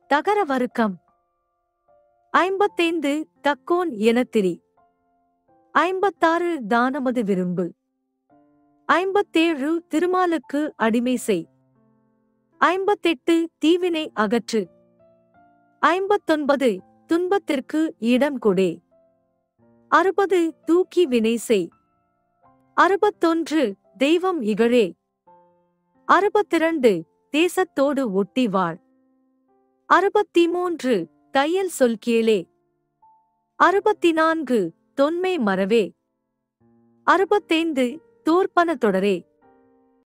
தகர வருக்கம் ஐம்பத்தைந்து தக்கோன் எனத்திரி ஐம்பத்தாறு தானமது விரும்பு ஐம்பத்தேழு திருமாலுக்கு அடிமை செய் ஐம்பத்தெட்டு தீவினை அகற்று ஐம்பத்தொன்பது துன்பத்திற்கு இடம் கொடே அறுபது தூக்கி வினை செய் அறுபத்தொன்று தெய்வம் இகழே அறுபத்திரண்டு தேசத்தோடு ஒட்டி வாழ் அறுபத்தி மூன்று தையல் சொல் கேளே அறுபத்தி நான்கு தொன்மை மறவே அறுபத்தைந்து தோற்பன தொடரே